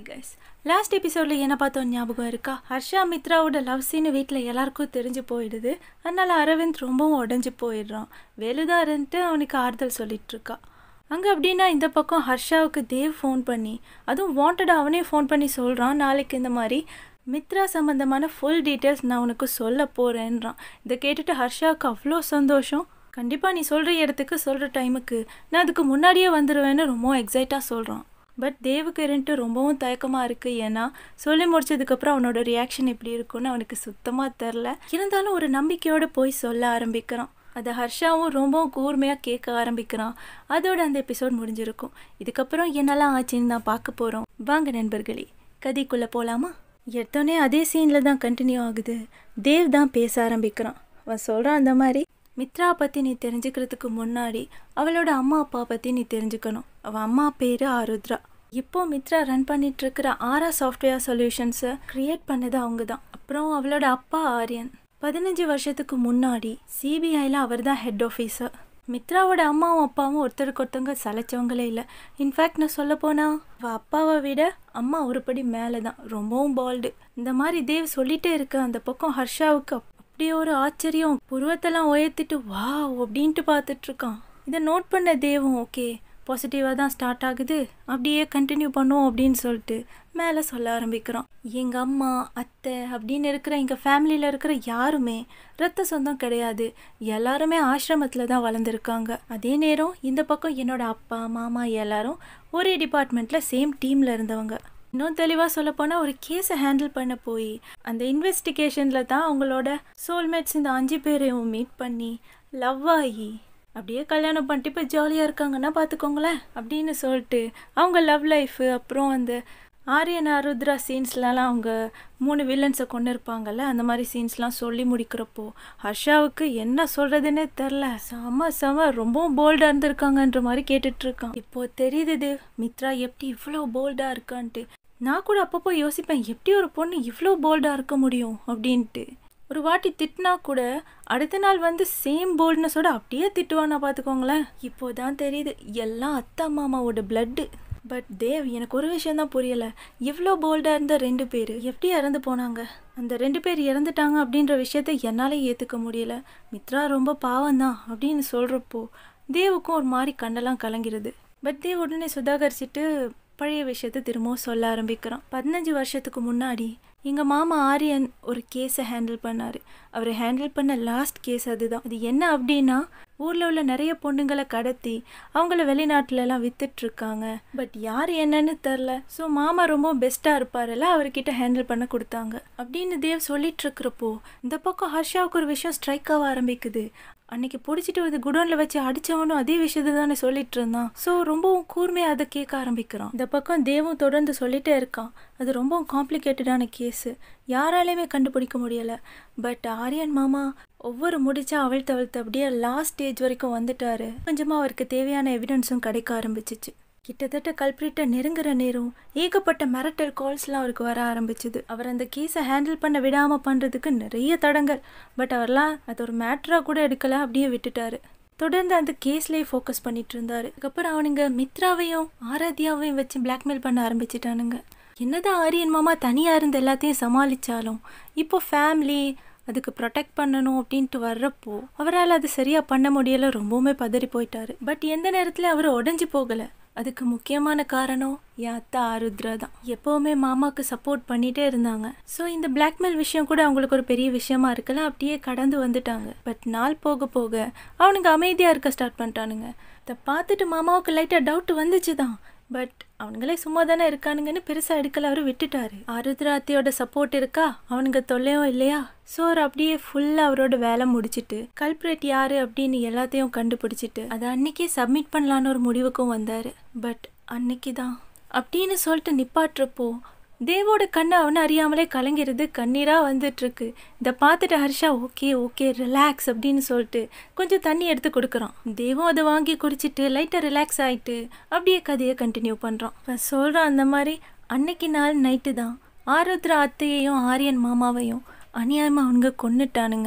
hi guys last எபிசோடில் என்ன பார்த்தோம் ஞாபகம் இருக்கா ஹர்ஷா மித்ராவோட லவ் சீன் வீட்டில் எல்லாருக்கும் தெரிஞ்சு போயிடுது அதனால அரவிந்த் ரொம்பவும் உடஞ்சி போயிடுறான் வேலுதான் இருந்துட்டு அவனுக்கு ஆறுதல் சொல்லிட்டு இருக்கா அங்கே அப்படின்னா இந்த பக்கம் ஹர்ஷாவுக்கு தேவ் ஃபோன் பண்ணி அதுவும் வாண்டடாக அவனே ஃபோன் பண்ணி சொல்கிறான் நாளைக்கு இந்த மாதிரி மித்ரா சம்மந்தமான ஃபுல் டீட்டெயில்ஸ் நான் உனக்கு சொல்ல போகிறேன்றான் இதை கேட்டுட்டு ஹர்ஷாவுக்கு அவ்வளோ சந்தோஷம் கண்டிப்பாக நீ சொல்கிற இடத்துக்கு சொல்கிற டைமுக்கு நான் அதுக்கு முன்னாடியே வந்துடுவேன்னு ரொம்ப எக்ஸைட்டாக சொல்கிறான் பட் தேவுக்கு இருந்துட்டு ரொம்பவும் தயக்கமாக இருக்குது ஏன்னா சொல்லி முடிச்சதுக்கப்புறம் அவனோட ரியாக்ஷன் எப்படி இருக்கும்னு அவனுக்கு சுத்தமாக தெரில இருந்தாலும் ஒரு நம்பிக்கையோடு போய் சொல்ல ஆரம்பிக்கிறான் அதை ஹர்ஷாவும் ரொம்பவும் கூர்மையாக கேட்க ஆரம்பிக்கிறான் அதோட அந்த எபிசோட் முடிஞ்சிருக்கும் இதுக்கப்புறம் என்னெல்லாம் ஆச்சுன்னு நான் பார்க்க போகிறோம் வாங்க நண்பர்களே கதைக்குள்ளே போகலாமா எடுத்தோடனே அதே சீனில் தான் கண்டினியூ ஆகுது தேவ் தான் பேச ஆரம்பிக்கிறான் அவன் சொல்கிறான் அந்த மாதிரி மித்ரா பற்றி நீ தெரிஞ்சுக்கிறதுக்கு முன்னாடி அவளோட அம்மா அப்பா பற்றி நீ தெரிஞ்சுக்கணும் அவள் அம்மா பேர் ஆருத்ரா இப்போ மித்ரா ரன் பண்ணிட்டு இருக்கிற ஆரா சாஃப்ட்வேர் சொல்யூஷன்ஸை க்ரியேட் பண்ணது அவங்க தான் அப்புறம் அவளோட அப்பா ஆரியன் பதினஞ்சு வருஷத்துக்கு முன்னாடி சிபிஐயில் அவர் தான் ஹெட் ஆஃபீஸர் மித்ராவோட அம்மாவும் அப்பாவும் ஒருத்தருக்கு ஒருத்தவங்க சலைச்சவங்களே இல்லை இன்ஃபேக்ட் நான் சொல்ல போனா அவள் அப்பாவை விட அம்மா ஒருபடி மேலே தான் ரொம்பவும் பால்டு இந்த மாதிரி தேவ் சொல்லிட்டே இருக்க அந்த பக்கம் ஹர்ஷாவுக்கு அப்படியே ஒரு ஆச்சரியம் புருவத்தெல்லாம் உயர்த்திட்டு வா அப்படின்ட்டு பார்த்துட்டு இருக்கான் இதை நோட் பண்ண தேவும் ஓகே பாசிட்டிவாக தான் ஸ்டார்ட் ஆகுது அப்படியே கண்டினியூ பண்ணுவோம் அப்படின்னு சொல்லிட்டு மேலே சொல்ல ஆரம்பிக்கிறோம் எங்கள் அம்மா அத்தை அப்படின்னு இருக்கிற எங்கள் ஃபேமிலியில் இருக்கிற யாருமே ரத்த சொந்தம் கிடையாது எல்லாருமே ஆசிரமத்தில் தான் வளர்ந்துருக்காங்க அதே நேரம் இந்த பக்கம் என்னோட அப்பா மாமா எல்லாரும் ஒரே டிபார்ட்மெண்ட்டில் சேம் டீமில் இருந்தவங்க இன்னும் தெளிவாக சொல்லப்போனால் ஒரு கேஸை ஹேண்டில் பண்ண போய் அந்த இன்வெஸ்டிகேஷனில் தான் அவங்களோட சோல்மேட்ஸ் இந்த அஞ்சு பேரையும் மீட் பண்ணி லவ் ஆகி அப்படியே கல்யாணம் பண்ணிட்டு இப்போ ஜாலியாக இருக்காங்கன்னா பார்த்துக்கோங்களேன் அப்படின்னு சொல்லிட்டு அவங்க லவ் லைஃபு அப்புறம் அந்த ஆரியன் ஆருத்ரா சீன்ஸ்லலாம் அவங்க மூணு வில்லன்ஸை கொண்டு இருப்பாங்கல்ல அந்த மாதிரி சீன்ஸ்லாம் சொல்லி முடிக்கிறப்போ ஹர்ஷாவுக்கு என்ன சொல்கிறதுன்னே தெரில செம செம ரொம்பவும் போல்டாக இருந்திருக்காங்கன்ற மாதிரி கேட்டுட்ருக்கான் இப்போ தெரியுது தேவ் மித்ரா எப்படி இவ்வளோ போல்டாக இருக்கான்ட்டு நான் கூட அப்பப்போ யோசிப்பேன் எப்படி ஒரு பொண்ணு இவ்வளோ போல்டாக இருக்க முடியும் அப்படின்ட்டு ஒரு வாட்டி திட்டினா கூட அடுத்த நாள் வந்து சேம் போல்ட்னஸோட அப்படியே திட்டுவானா பார்த்துக்கோங்களேன் இப்போதான் தெரியுது எல்லாம் அத்தா மாமாவோட பிளட்டு பட் தேவ் எனக்கு ஒரு விஷயம் தான் புரியலை இவ்வளோ போல்டாக இருந்த ரெண்டு பேர் எப்படி இறந்து போனாங்க அந்த ரெண்டு பேர் இறந்துட்டாங்க அப்படின்ற விஷயத்த என்னால் ஏற்றுக்க முடியல மித்ரா ரொம்ப பாவம்தான் அப்படின்னு சொல்கிறப்போ தேவுக்கும் ஒரு மாதிரி கண்ணெல்லாம் கலங்கிறது பட் தேவ் உடனே சுதாகரிச்சிட்டு பழைய விஷயத்த திரும்பவும் சொல்ல ஆரம்பிக்கிறான் பதினஞ்சு வருஷத்துக்கு முன்னாடி எங்கள் மாமா ஆரியன் ஒரு கேஸை ஹேண்டில் பண்ணார் அவர் ஹேண்டில் பண்ண லாஸ்ட் கேஸ் அதுதான் அது என்ன அப்படின்னா ஊரில் உள்ள நிறைய பொண்ணுங்களை கடத்தி அவங்கள வெளிநாட்டிலலாம் வித்துட்ருக்காங்க பட் யார் என்னன்னு தெரில ஸோ மாமா ரொம்ப பெஸ்ட்டாக இருப்பார்ல அவர்கிட்ட ஹேண்டில் பண்ண கொடுத்தாங்க அப்படின்னு தேவ் சொல்லிட்டு இருக்கிறப்போ இந்த பக்கம் ஹர்ஷாவுக்கு ஒரு விஷயம் ஸ்ட்ரைக் ஆக ஆரம்பிக்குது அன்னைக்கு பிடிச்சிட்டு வந்து குடோனில் வச்சு அடித்தவனும் அதே விஷயத்தை தானே சொல்லிட்டு இருந்தான் ஸோ ரொம்பவும் கூர்மையாக அதை கேட்க ஆரம்பிக்கிறான் இந்த பக்கம் தேவும் தொடர்ந்து சொல்லிட்டே இருக்கான் அது ரொம்பவும் காம்ப்ளிகேட்டடான கேஸு யாராலையுமே கண்டுபிடிக்க முடியலை பட் ஆரியன் மாமா ஒவ்வொரு முடிச்சா அவிழ்த்து அவிழ்த்து அப்படியே லாஸ்ட் ஸ்டேஜ் வரைக்கும் வந்துட்டாரு கொஞ்சமாக அவருக்கு தேவையான எவிடன்ஸும் கிடைக்க ஆரம்பிச்சிச்சு கிட்டத்தட்ட கல்பிரிட்ட நெருங்குற நேரம் ஏகப்பட்ட மிரட்டல் கால்ஸ்லாம் அவருக்கு வர ஆரம்பிச்சுது அவர் அந்த கேஸை ஹேண்டில் பண்ண விடாமல் பண்ணுறதுக்கு நிறைய தடங்கள் பட் அவர்லாம் அது ஒரு மேட்ராக கூட எடுக்கல அப்படியே விட்டுட்டாரு தொடர்ந்து அந்த கேஸ்லேயே ஃபோக்கஸ் பண்ணிட்டு இருந்தாரு அதுக்கப்புறம் அவனுங்க மித்ராவையும் ஆராத்தியாவையும் வச்சு பிளாக்மெயில் பண்ண ஆரம்பிச்சிட்டானுங்க என்னதான் ஆரியன் மாமா தனியாக இருந்து எல்லாத்தையும் சமாளித்தாலும் இப்போ ஃபேமிலி அதுக்கு ப்ரொடெக்ட் பண்ணணும் அப்படின்ட்டு வர்றப்போ அவரால் அது சரியாக பண்ண முடியலை ரொம்பவுமே பதறி போயிட்டாரு பட் எந்த நேரத்தில் அவர் உடஞ்சி போகலை அதுக்கு முக்கியமான காரணம் என் அத்தா ஆருத்ரா தான் எப்போவுமே மாமாவுக்கு சப்போர்ட் பண்ணிகிட்டே இருந்தாங்க ஸோ இந்த பிளாக்மெயில் விஷயம் கூட அவங்களுக்கு ஒரு பெரிய விஷயமா இருக்கல அப்படியே கடந்து வந்துட்டாங்க பட் நாள் போக போக அவனுங்க அமைதியாக இருக்க ஸ்டார்ட் பண்ணிட்டானுங்க இதை பார்த்துட்டு மாமாவுக்கு லைட்டாக டவுட் வந்துச்சு தான் பட் அவனுங்களே சும்மா தானே இருக்கானுங்கன்னு பெருசாக எடுக்கல அவர் விட்டுட்டாரு ஆருத்ராத்தியோட சப்போர்ட் இருக்கா அவனுங்க தொல்லையும் இல்லையா ஸோ அவர் அப்படியே ஃபுல்லாக அவரோட வேலை முடிச்சுட்டு கல்பரேட் யாரு அப்படின்னு எல்லாத்தையும் கண்டுபிடிச்சிட்டு அதை அன்னைக்கே சப்மிட் பண்ணலான்னு ஒரு முடிவுக்கும் வந்தார் பட் அன்னைக்கு தான் அப்படின்னு சொல்லிட்டு நிப்பாட்டுறப்போ தேவோட கண்ணை அவனை அறியாமலே கலங்கிறது கண்ணீராக வந்துட்டுருக்கு இதை பார்த்துட்டு ஹர்ஷா ஓகே ஓகே ரிலாக்ஸ் அப்படின்னு சொல்லிட்டு கொஞ்சம் தண்ணி எடுத்து கொடுக்குறான் தேவும் அதை வாங்கி குடிச்சிட்டு லைட்டாக ரிலாக்ஸ் ஆகிட்டு அப்படியே கதையை கண்டினியூ பண்ணுறான் இப்போ சொல்கிறான் அந்த மாதிரி அன்னைக்கு நாள் நைட்டு தான் ஆருத்ரா அத்தையையும் ஆரியன் மாமாவையும் அநியாயமாக அவனுங்க கொன்னுட்டானுங்க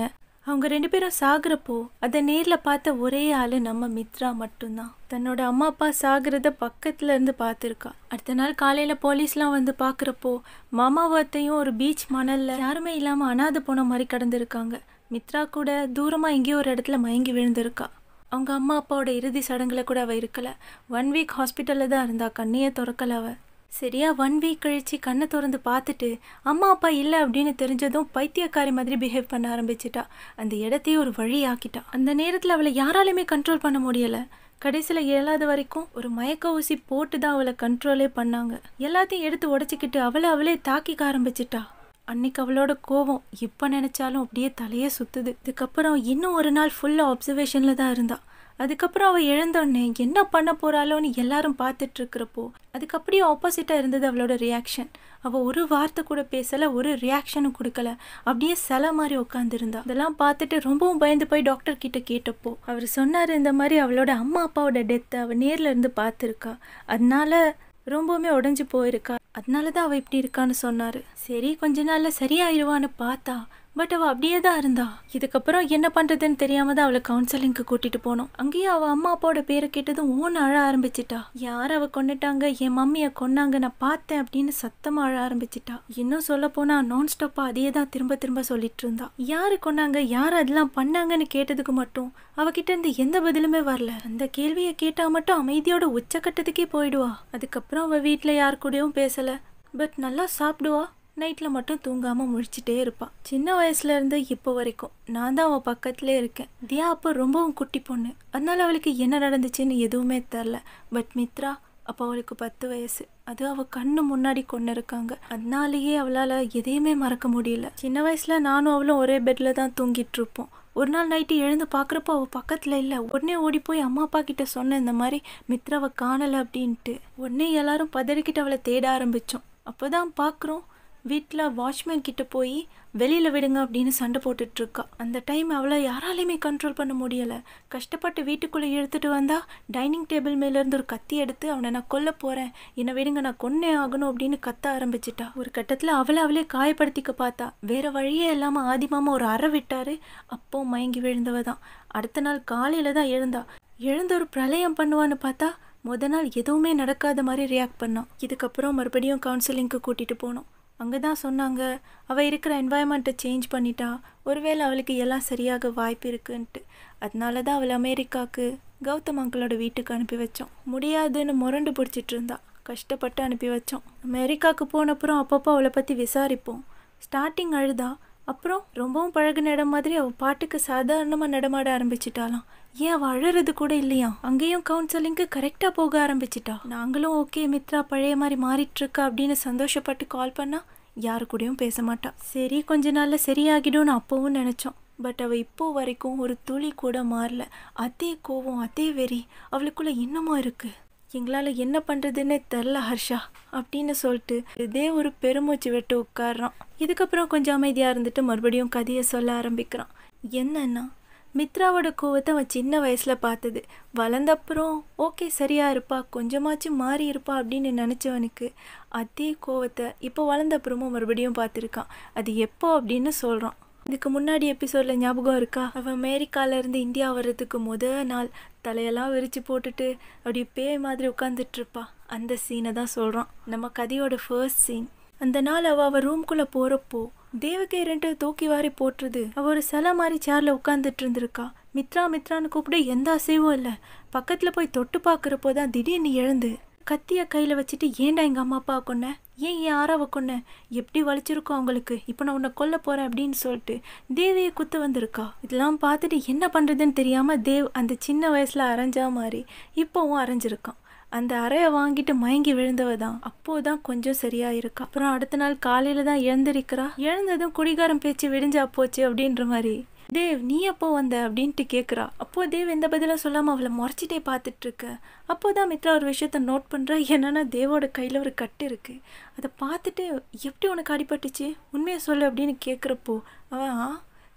அவங்க ரெண்டு பேரும் சாகுறப்போ அதை நேரில் பார்த்த ஒரே ஆள் நம்ம மித்ரா மட்டும்தான் தன்னோட அம்மா அப்பா சாகுறத பக்கத்துல இருந்து பார்த்துருக்கா அடுத்த நாள் காலையில் போலீஸ்லாம் வந்து பார்க்குறப்போ மாமாவத்தையும் ஒரு பீச் மணல்ல யாருமே இல்லாமல் அனாதை போன மாதிரி கடந்திருக்காங்க மித்ரா கூட தூரமாக எங்கேயோ ஒரு இடத்துல மயங்கி விழுந்திருக்கா அவங்க அம்மா அப்பாவோட இறுதி சடங்குல கூட அவள் இருக்கல ஒன் வீக் ஹாஸ்பிட்டலில் தான் இருந்தா கண்ணையே திறக்கல அவ சரியா ஒன் வீக் கழிச்சு கண்ணை திறந்து பார்த்துட்டு அம்மா அப்பா இல்லை அப்படின்னு தெரிஞ்சதும் பைத்தியக்காரி மாதிரி பிஹேவ் பண்ண ஆரம்பிச்சிட்டா அந்த இடத்தையே ஒரு வழி ஆக்கிட்டா அந்த நேரத்தில் அவளை யாராலையுமே கண்ட்ரோல் பண்ண முடியல கடைசியில் ஏழாவது வரைக்கும் ஒரு மயக்க ஊசி போட்டு தான் அவளை கண்ட்ரோலே பண்ணாங்க எல்லாத்தையும் எடுத்து உடச்சிக்கிட்டு அவளை அவளே தாக்கிக்க ஆரம்பிச்சிட்டா அன்னைக்கு அவளோட கோவம் இப்போ நினைச்சாலும் அப்படியே தலையே சுத்துது இதுக்கப்புறம் இன்னும் ஒரு நாள் ஃபுல்லாக அப்சர்வேஷனில் தான் இருந்தா அதுக்கப்புறம் அவள் இழந்தோடனே என்ன பண்ண போறாளோன்னு எல்லாரும் பார்த்துட்டு இருக்கிறப்போ அதுக்கு அப்படியே ஆப்போசிட்டாக இருந்தது அவளோட ரியாக்ஷன் அவள் ஒரு வார்த்தை கூட பேசலை ஒரு ரியாக்ஷனும் கொடுக்கல அப்படியே சில மாதிரி உட்காந்துருந்தா இதெல்லாம் பார்த்துட்டு ரொம்பவும் பயந்து போய் டாக்டர் கிட்ட கேட்டப்போ அவர் சொன்னார் இந்த மாதிரி அவளோட அம்மா அப்பாவோட டெத்தை அவள் நேரில் இருந்து பார்த்துருக்கா அதனால ரொம்பவுமே உடஞ்சி போயிருக்கா அதனால தான் அவள் இப்படி இருக்கான்னு சொன்னார் சரி கொஞ்ச நாளில் சரியாயிருவான்னு பார்த்தா பட் அவள் அப்படியே தான் இருந்தா இதுக்கப்புறம் என்ன பண்ணுறதுன்னு தெரியாம தான் அவளை கவுன்சிலிங்க்கு கூட்டிட்டு போனோம் அங்கேயும் அவள் அம்மா அப்பாவோட பேரை கேட்டதும் ஓன்னு அழ ஆரம்பிச்சிட்டா யார் அவள் கொண்டுட்டாங்க என் மம்மியை கொன்னாங்க நான் பார்த்தேன் அப்படின்னு சத்தமாக அழ ஆரம்பிச்சிட்டா இன்னும் சொல்ல போனா நான் ஸ்டாப்பாக அதையே தான் திரும்ப திரும்ப சொல்லிட்டு இருந்தா யாரு கொன்னாங்க யார் அதெல்லாம் பண்ணாங்கன்னு கேட்டதுக்கு மட்டும் அவகிட்ட இருந்து எந்த பதிலுமே வரல அந்த கேள்வியை கேட்டா மட்டும் அமைதியோட உச்சக்கட்டத்துக்கே போயிடுவா அதுக்கப்புறம் அவள் வீட்டில் யார் கூடயும் பேசல பட் நல்லா சாப்பிடுவா நைட்டில் மட்டும் தூங்காமல் முழிச்சிட்டே இருப்பாள் சின்ன வயசுலேருந்து இப்போ வரைக்கும் நான் தான் அவள் பக்கத்துலேயே இருக்கேன் தியா அப்போ ரொம்பவும் குட்டி பொண்ணு அதனால அவளுக்கு என்ன நடந்துச்சுன்னு எதுவுமே தெரில பட் மித்ரா அப்போ அவளுக்கு பத்து வயசு அது அவள் கண்ணு முன்னாடி கொண்டு இருக்காங்க அதனாலேயே அவளால் எதையுமே மறக்க முடியல சின்ன வயசில் நானும் அவளும் ஒரே பெட்டில் தான் தூங்கிட்டு இருப்போம் ஒரு நாள் நைட்டு எழுந்து பார்க்குறப்போ அவள் பக்கத்தில் இல்லை உடனே ஓடி போய் அம்மா அப்பா கிட்ட சொன்னேன் இந்த மாதிரி மித்ராவை காணலை அப்படின்ட்டு உடனே எல்லாரும் பதறிக்கிட்டு அவளை தேட ஆரம்பித்தோம் அப்போ தான் பார்க்குறோம் வீட்டில் வாட்ச்மேன் கிட்ட போய் வெளியில் விடுங்க அப்படின்னு சண்டை போட்டுட்டு இருக்கா அந்த டைம் அவளை யாராலையுமே கண்ட்ரோல் பண்ண முடியலை கஷ்டப்பட்டு வீட்டுக்குள்ளே இழுத்துட்டு வந்தா டைனிங் டேபிள் மேலேருந்து ஒரு கத்தி எடுத்து அவனை நான் கொல்ல போகிறேன் என்னை விடுங்க நான் கொன்னே ஆகணும் அப்படின்னு கத்த ஆரம்பிச்சிட்டா ஒரு கட்டத்தில் அவளை அவளே காயப்படுத்திக்க பார்த்தா வேற வழியே இல்லாமல் ஆதிமாமா ஒரு அறை விட்டாரு அப்போ மயங்கி விழுந்தவ தான் அடுத்த நாள் காலையில் தான் எழுந்தா எழுந்த ஒரு பிரளயம் பண்ணுவான்னு பார்த்தா முத நாள் எதுவுமே நடக்காத மாதிரி ரியாக்ட் பண்ணான் இதுக்கப்புறம் மறுபடியும் கவுன்சிலிங்க்கு கூட்டிகிட்டு போனோம் அங்கே தான் சொன்னாங்க அவள் இருக்கிற என்வாயன்மெண்ட்டை சேஞ்ச் பண்ணிட்டா ஒருவேளை அவளுக்கு எல்லாம் சரியாக வாய்ப்பு இருக்குன்ட்டு அதனால தான் அவளை அமெரிக்காவுக்கு கௌதம் அங்கிளோட வீட்டுக்கு அனுப்பி வச்சோம் முடியாதுன்னு முரண்டு பிடிச்சிட்டு இருந்தா கஷ்டப்பட்டு அனுப்பி வச்சோம் அமெரிக்காவுக்கு போனப்புறம் அப்பப்போ அவளை பற்றி விசாரிப்போம் ஸ்டார்டிங் அழுதா அப்புறம் ரொம்பவும் பழகுன இடம் மாதிரி அவள் பாட்டுக்கு சாதாரணமாக நடமாட ஆரம்பிச்சிட்டாலாம் ஏன் அவள் அழறது கூட இல்லையா அங்கேயும் கவுன்சிலிங்க்கு கரெக்டாக போக ஆரம்பிச்சிட்டா நாங்களும் ஓகே மித்ரா பழைய மாதிரி மாறிட்டு இருக்கா அப்படின்னு சந்தோஷப்பட்டு கால் பண்ணா யாரு கூடயும் பேச மாட்டா சரி கொஞ்ச நாள்ல சரியாகிடும்னு அப்பவும் நினைச்சோம் பட் அவள் இப்போ வரைக்கும் ஒரு துளி கூட மாறல அதே கோவம் அதே வெறி அவளுக்குள்ள இன்னமும் இருக்கு எங்களால் என்ன பண்ணுறதுன்னே தெரில ஹர்ஷா அப்படின்னு சொல்லிட்டு இதே ஒரு பெருமூச்சு விட்டு உட்கார்றான் இதுக்கப்புறம் கொஞ்சம் அமைதியாக இருந்துட்டு மறுபடியும் கதையை சொல்ல ஆரம்பிக்கிறான் என்னன்னா மித்ராவோட கோவத்தை அவன் சின்ன வயசில் பார்த்தது வளர்ந்தப்புறம் ஓகே சரியா இருப்பா கொஞ்சமாச்சும் மாறி இருப்பா அப்படின்னு நினச்சவனுக்கு அதே கோவத்தை இப்போ வளர்ந்தப்புறமும் மறுபடியும் பார்த்துருக்கான் அது எப்போ அப்படின்னு சொல்கிறான் இதுக்கு முன்னாடி எபிசோடில் ஞாபகம் இருக்கா அவன் அமெரிக்காவிலேருந்து இந்தியா வர்றதுக்கு முத நாள் தலையெல்லாம் விரித்து போட்டுட்டு அப்படியே பேய் மாதிரி உட்காந்துட்டு இருப்பா அந்த சீனை தான் சொல்கிறான் நம்ம கதையோட ஃபர்ஸ்ட் சீன் அந்த நாள் அவள் அவள் ரூம்குள்ளே போகிறப்போ தேவகை ரெண்டு தூக்கி வாரி போட்டுருது அவள் ஒரு சிலை மாதிரி சேரில் உட்காந்துட்டு இருந்திருக்கா மித்ரா மித்ரான்னு கூப்பிட எந்த அசைவும் இல்லை பக்கத்தில் போய் தொட்டு பார்க்குறப்போ தான் திடீர்னு எழுந்து கத்தியை கையில் வச்சுட்டு ஏன்டா எங்கள் அம்மா அப்பா கொன்ன ஏன் என் ஆறாவை கொன்ன எப்படி வலிச்சிருக்கோம் அவங்களுக்கு இப்போ நான் உன்னை கொல்ல போகிறேன் அப்படின்னு சொல்லிட்டு தேவியை குத்து வந்திருக்கா இதெல்லாம் பார்த்துட்டு என்ன பண்ணுறதுன்னு தெரியாமல் தேவ் அந்த சின்ன வயசில் அரைஞ்சா மாதிரி இப்போவும் அரைஞ்சிருக்கான் அந்த அறையை வாங்கிட்டு மயங்கி விழுந்தவ தான் அப்போதான் கொஞ்சம் சரியா இருக்கா அப்புறம் அடுத்த நாள் காலையில தான் எழுந்திருக்கிறா எழுந்ததும் குடிகாரம் பேச்சு விடிஞ்சா போச்சு அப்படின்ற மாதிரி தேவ் நீ எப்போ வந்த அப்படின்ட்டு கேட்குறா அப்போ தேவ் எந்த பதிலும் சொல்லாமல் அவளை முறைச்சிட்டே பார்த்துட்டு இருக்க அப்போதான் மித்ரா ஒரு விஷயத்த நோட் பண்ணுறா என்னன்னா தேவோட கையில் ஒரு கட்டு இருக்கு அதை பார்த்துட்டு எப்படி உனக்கு அடிபட்டுச்சு உண்மையை சொல்லு அப்படின்னு கேட்குறப்போ அவன் "ஆ,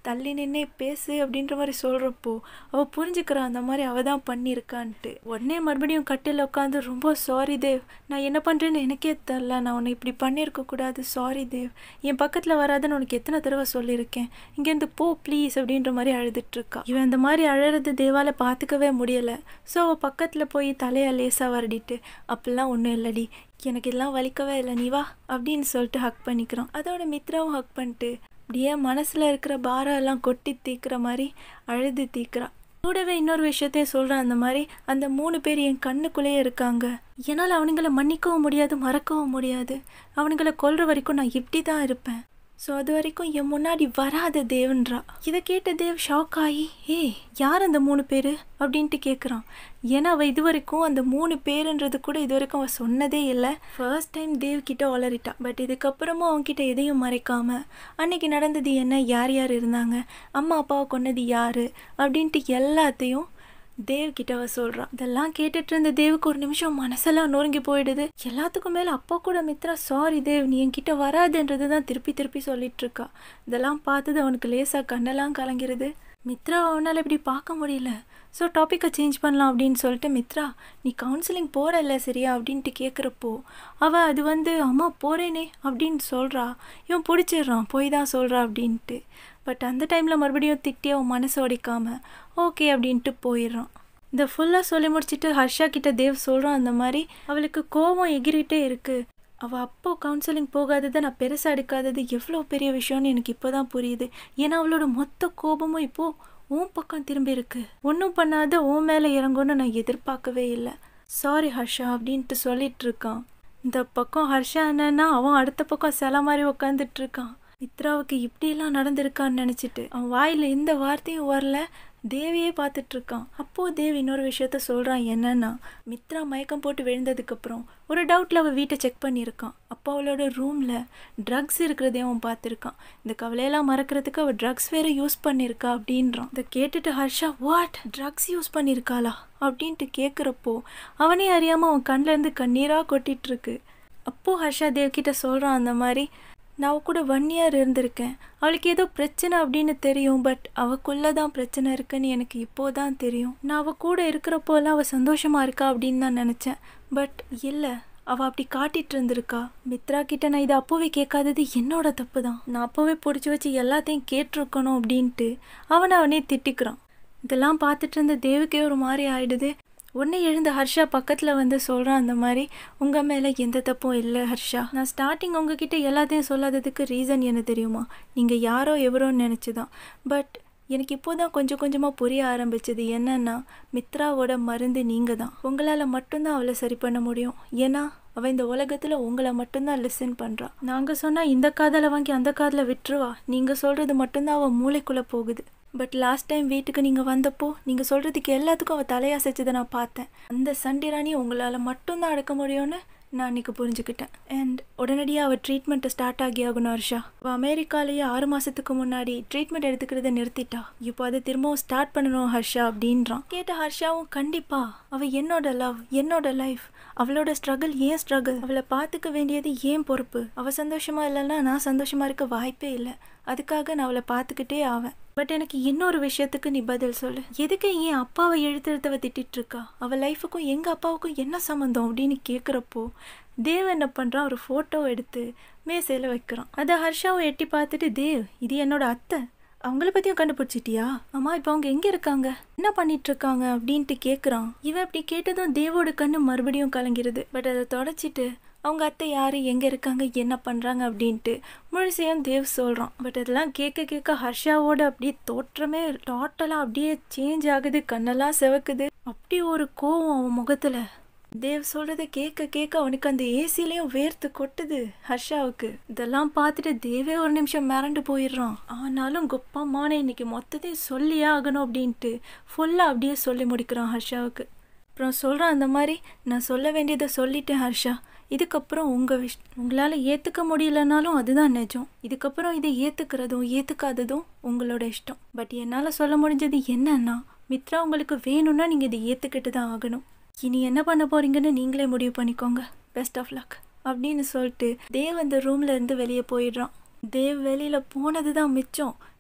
தள்ளி நின்னே பேசு அப்படின்ற மாதிரி சொல்கிறப்போ அவள் புரிஞ்சுக்கிறா அந்த மாதிரி அவள் தான் பண்ணியிருக்கான்ட்டு உடனே மறுபடியும் கட்டில் உட்காந்து ரொம்ப சாரி தேவ் நான் என்ன பண்ணுறேன்னு எனக்கே தெரில நான் உன்னை இப்படி பண்ணியிருக்க கூடாது சாரி தேவ் என் பக்கத்தில் வராதுன்னு உனக்கு எத்தனை தடவை சொல்லியிருக்கேன் இங்கேருந்து போ ப்ளீஸ் அப்படின்ற மாதிரி அழுதுட்ருக்கா இவன் அந்த மாதிரி அழறது தேவால பார்த்துக்கவே முடியலை ஸோ அவள் பக்கத்தில் போய் தலையை லேசாக வருடிட்டு அப்படிலாம் ஒன்றும் இல்லடி எனக்கு இதெல்லாம் வலிக்கவே இல்லை நீ வா அப்படின்னு சொல்லிட்டு ஹக் பண்ணிக்கிறான் அதோட மித்ராவும் ஹக் பண்ணிட்டு அப்படியே மனசில் இருக்கிற பாரம் எல்லாம் கொட்டி தீக்கிற மாதிரி அழுது தீக்கிறா கூடவே இன்னொரு விஷயத்தையும் சொல்கிறேன் அந்த மாதிரி அந்த மூணு பேர் என் கண்ணுக்குள்ளேயே இருக்காங்க என்னால் அவனுங்களை மன்னிக்கவும் முடியாது மறக்கவும் முடியாது அவனுங்களை கொல்ற வரைக்கும் நான் இப்படி தான் இருப்பேன் ஸோ அது வரைக்கும் என் முன்னாடி வராத தேவன்றா இதை கேட்ட தேவ் ஷாக் ஆகி ஏய் யார் அந்த மூணு பேர் அப்படின்ட்டு கேட்குறான் ஏன்னா அவள் இது வரைக்கும் அந்த மூணு பேருன்றது கூட இது வரைக்கும் அவள் சொன்னதே இல்லை ஃபர்ஸ்ட் டைம் தேவ் கிட்ட வளரிட்டா பட் இதுக்கப்புறமும் அவன்கிட்ட எதையும் மறைக்காம அன்னைக்கு நடந்தது என்ன யார் யார் இருந்தாங்க அம்மா அப்பாவை கொன்னது யார் அப்படின்ட்டு எல்லாத்தையும் தேவ் கிட்ட அவ சொல்றா இதெல்லாம் கேட்டுட்டு இருந்த தேவுக்கு ஒரு நிமிஷம் மனசெல்லாம் நொறுங்கி போயிடுது எல்லாத்துக்கும் மேல அப்பா கூட மித்ரா சாரி தேவ் நீ என்கிட்ட வராதுன்றது தான் திருப்பி திருப்பி சொல்லிட்டு இருக்கா இதெல்லாம் பார்த்தது அவனுக்கு லேசா கண்ணெல்லாம் கலங்கிறது மித்ரா அவனால் இப்படி பார்க்க முடியல ஸோ டாப்பிக்கை சேஞ்ச் பண்ணலாம் அப்படின்னு சொல்லிட்டு மித்ரா நீ கவுன்சிலிங் போகிறல்ல சரியா அப்படின்ட்டு கேட்குறப்போ அவள் அது வந்து அம்மா போகிறேனே அப்படின்னு சொல்கிறா இவன் பிடிச்சிடுறான் போய் தான் சொல்கிறா அப்படின்ட்டு பட் அந்த டைமில் மறுபடியும் திட்டி அவன் மனசு உடைக்காம ஓகே அப்படின்ட்டு போயிடுறான் இந்த ஃபுல்லாக சொல்லி முடிச்சுட்டு ஹர்ஷா கிட்ட தேவ் சொல்கிறான் அந்த மாதிரி அவளுக்கு கோபம் எகிரிட்டே இருக்குது அவள் அப்போ கவுன்சிலிங் போகாததை நான் பெருசாக எடுக்காதது எவ்வளோ பெரிய விஷயம்னு எனக்கு இப்போ தான் புரியுது ஏன்னா அவளோட மொத்த கோபமும் இப்போது உன் பக்கம் திரும்பி இருக்கு ஒன்றும் பண்ணாத உன் மேலே இறங்கும்னு நான் எதிர்பார்க்கவே இல்லை சாரி ஹர்ஷா அப்படின்ட்டு சொல்லிட்டு இருக்கான் இந்த பக்கம் ஹர்ஷா என்னன்னா அவன் அடுத்த பக்கம் சில மாதிரி உக்காந்துட்டு இருக்கான் மித்ராவுக்கு இப்படியெல்லாம் நடந்திருக்கான்னு நினச்சிட்டு அவன் வாயில் எந்த வார்த்தையும் வரல தேவியே பார்த்துட்டு இருக்கான் அப்போ தேவ் இன்னொரு விஷயத்த சொல்றான் என்னன்னா மித்ரா மயக்கம் போட்டு விழுந்ததுக்கப்புறம் ஒரு டவுட்ல அவள் வீட்டை செக் பண்ணியிருக்கான் அப்போ அவளோட ரூம்ல ட்ரக்ஸ் இருக்கிறதையும் அவன் பார்த்துருக்கான் இந்த கவலையெல்லாம் மறக்கிறதுக்கு அவள் ட்ரக்ஸ் வேற யூஸ் பண்ணியிருக்கா அப்படின்றான் இதை கேட்டுட்டு ஹர்ஷா வாட் ட்ரக்ஸ் யூஸ் பண்ணியிருக்காளா அப்படின்ட்டு கேட்குறப்போ அவனே அறியாமல் அவன் கண்ணில் இருந்து கண்ணீராக கொட்டிட்டு இருக்கு அப்போ ஹர்ஷா தேவ் கிட்ட சொல்கிறான் அந்த மாதிரி நான் அவ கூட ஒன் இயர் இருந்திருக்கேன் அவளுக்கு ஏதோ பிரச்சனை அப்படின்னு தெரியும் பட் அவக்குள்ளே தான் பிரச்சனை இருக்குன்னு எனக்கு இப்போதான் தான் தெரியும் நான் அவள் கூட இருக்கிறப்போலாம் அவள் சந்தோஷமாக இருக்கா அப்படின்னு தான் நினச்சேன் பட் இல்லை அவள் அப்படி காட்டிட்டு இருந்திருக்கா மித்ரா கிட்ட நான் இதை அப்போவே கேட்காதது என்னோட தப்பு தான் நான் அப்போவே பிடிச்சி வச்சு எல்லாத்தையும் கேட்டிருக்கணும் அப்படின்ட்டு அவனை அவனே திட்டிக்கிறான் இதெல்லாம் பார்த்துட்டு இருந்த தேவுக்கே ஒரு மாதிரி ஆயிடுது உடனே எழுந்த ஹர்ஷா பக்கத்தில் வந்து சொல்கிறான் அந்த மாதிரி உங்கள் மேலே எந்த தப்பும் இல்லை ஹர்ஷா நான் ஸ்டார்டிங் உங்ககிட்ட எல்லாத்தையும் சொல்லாததுக்கு ரீசன் என்ன தெரியுமா நீங்கள் யாரோ எவரோன்னு நினச்சி தான் பட் எனக்கு இப்போ தான் கொஞ்சம் கொஞ்சமாக புரிய ஆரம்பிச்சது என்னன்னா மித்ராவோட மருந்து நீங்கள் தான் உங்களால் மட்டும்தான் அவளை சரி பண்ண முடியும் ஏன்னா அவள் இந்த உலகத்தில் உங்களை மட்டும்தான் லிசன் பண்ணுறா நாங்கள் சொன்னால் இந்த காதலை வாங்கி அந்த காதில் விட்டுருவா நீங்கள் சொல்கிறது மட்டும்தான் அவள் மூளைக்குள்ளே போகுது பட் லாஸ்ட் டைம் வீட்டுக்கு நீங்கள் வந்தப்போ நீங்கள் சொல்கிறதுக்கு எல்லாத்துக்கும் அவள் தலையசைச்சதை நான் பார்த்தேன் அந்த சண்டே ராணி உங்களால் மட்டும்தான் அடக்க முடியும்னு நான் அன்றைக்கி புரிஞ்சுக்கிட்டேன் அண்ட் உடனடியாக அவள் ட்ரீட்மெண்ட்டை ஸ்டார்ட் ஆகி ஆகணும் ஹர்ஷா அவள் அமெரிக்காலேயே ஆறு மாதத்துக்கு முன்னாடி ட்ரீட்மெண்ட் எடுத்துக்கிறத நிறுத்திட்டா இப்போ அதை திரும்பவும் ஸ்டார்ட் பண்ணணும் ஹர்ஷா அப்படின்றான் கேட்ட ஹர்ஷாவும் கண்டிப்பா அவள் என்னோட லவ் என்னோட லைஃப் அவளோட ஸ்ட்ரகிள் ஏன் ஸ்ட்ரகிள் அவளை பார்த்துக்க வேண்டியது ஏன் பொறுப்பு அவள் சந்தோஷமா இல்லைன்னா நான் சந்தோஷமா இருக்க வாய்ப்பே இல்லை அதுக்காக நான் அவளை பார்த்துக்கிட்டே ஆவேன் பட் எனக்கு இன்னொரு விஷயத்துக்கு நீ பதில் சொல்லு எதுக்கு ஏன் அப்பாவை எழுத்துறதவ திட்டிட்டு இருக்கா அவள் லைஃபுக்கும் எங்கள் அப்பாவுக்கும் என்ன சம்மந்தம் அப்படின்னு கேட்குறப்போ தேவ் என்ன பண்ணுறான் ஒரு ஃபோட்டோ எடுத்து மேசையில் வைக்கிறான் அதை ஹர்ஷாவும் எட்டி பார்த்துட்டு தேவ் இது என்னோட அத்தை அவங்கள பற்றியும் கண்டுபிடிச்சிட்டியா அம்மா இப்போ அவங்க எங்கே இருக்காங்க என்ன பண்ணிட்டு இருக்காங்க அப்படின்ட்டு கேட்குறான் இவன் இப்படி கேட்டதும் தேவோட கண்ணு மறுபடியும் கலங்கிருது பட் அதை தொடச்சிட்டு அவங்க அத்தை யார் எங்கே இருக்காங்க என்ன பண்ணுறாங்க அப்படின்ட்டு முழுசையும் தேவ் சொல்கிறான் பட் அதெல்லாம் கேட்க கேட்க ஹர்ஷாவோட அப்படியே தோற்றமே டோட்டலாக அப்படியே சேஞ்ச் ஆகுது கண்ணெல்லாம் செவக்குது அப்படி ஒரு கோவம் அவன் முகத்தில் தேவ் சொல்றத கேட்க கேட்க அவனுக்கு அந்த ஏசிலையும் வேர்த்து கொட்டுது ஹர்ஷாவுக்கு இதெல்லாம் பார்த்துட்டு தேவே ஒரு நிமிஷம் மிரண்டு போயிடுறான் ஆனாலும் கொப்பமான இன்னைக்கு மொத்தத்தையும் சொல்லியே ஆகணும் அப்படின்ட்டு ஃபுல்லாக அப்படியே சொல்லி முடிக்கிறான் ஹர்ஷாவுக்கு அப்புறம் சொல்கிறான் அந்த மாதிரி நான் சொல்ல வேண்டியதை சொல்லிட்டேன் ஹர்ஷா இதுக்கப்புறம் உங்கள் விஷ் உங்களால் ஏற்றுக்க முடியலனாலும் அதுதான் நிஜம் இதுக்கப்புறம் இதை ஏற்றுக்கிறதும் ஏற்றுக்காததும் உங்களோட இஷ்டம் பட் என்னால் சொல்ல முடிஞ்சது என்னன்னா மித்ரா உங்களுக்கு வேணும்னா நீங்கள் இதை ஏற்றுக்கிட்டு தான் ஆகணும் இனி என்ன பண்ண போறீங்கன்னு நீங்களே முடிவு பண்ணிக்கோங்க பெஸ்ட் ஆஃப் லக் அப்படின்னு சொல்லிட்டு தேவ் அந்த ரூம்ல இருந்து வெளியே போயிடுறான் தேவ் வெளியில போனது தான் மிச்சம்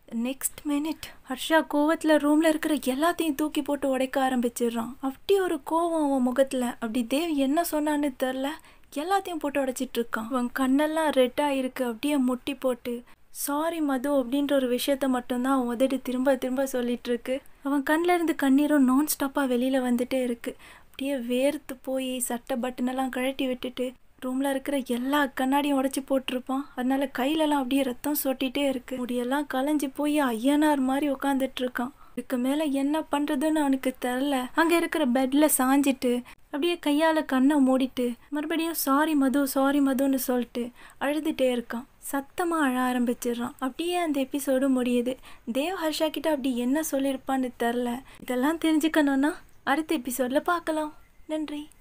நெக்ஸ்ட் மினிட் ஹர்ஷா கோவத்தில் ரூமில் இருக்கிற எல்லாத்தையும் தூக்கி போட்டு உடைக்க ஆரம்பிச்சிடுறான் அப்படி ஒரு கோவம் அவன் முகத்தில் அப்படி தேவ் என்ன சொன்னான்னு தெரில எல்லாத்தையும் போட்டு உடைச்சிட்டு இருக்கான் அவன் கண்ணெல்லாம் ரெட்டாக இருக்கு அப்படியே முட்டி போட்டு சாரி மது அப்படின்ற ஒரு விஷயத்த மட்டும்தான் அவன் உதடு திரும்ப திரும்ப சொல்லிட்டு இருக்கு அவன் கண்ணில் இருந்து கண்ணீரும் நான் ஸ்டாப்பாக வெளியில் வந்துட்டே இருக்கு அப்படியே வேர்த்து போய் சட்டை பட்டனெல்லாம் கழட்டி விட்டுட்டு ரூமில் இருக்கிற எல்லா கண்ணாடியும் உடச்சி போட்டிருப்பான் அதனால கையிலலாம் அப்படியே ரத்தம் சொட்டிகிட்டே இருக்கு முடியெல்லாம் கலைஞ்சி போய் ஐயனார் மாதிரி உட்காந்துட்டு இருக்கான் இதுக்கு மேலே என்ன பண்ணுறதுன்னு அவனுக்கு தெரில அங்கே இருக்கிற பெட்டில் சாஞ்சிட்டு அப்படியே கையால் கண்ணை மூடிட்டு மறுபடியும் சாரி மது சாரி மதுன்னு சொல்லிட்டு அழுதுகிட்டே இருக்கான் சத்தமாக அழ ஆரம்பிச்சிடுறான் அப்படியே அந்த எபிசோடு முடியுது தேவ் ஹர்ஷா கிட்ட அப்படி என்ன சொல்லியிருப்பான்னு தெரில இதெல்லாம் தெரிஞ்சுக்கணுன்னா அடுத்த எபிசோடில் பார்க்கலாம் நன்றி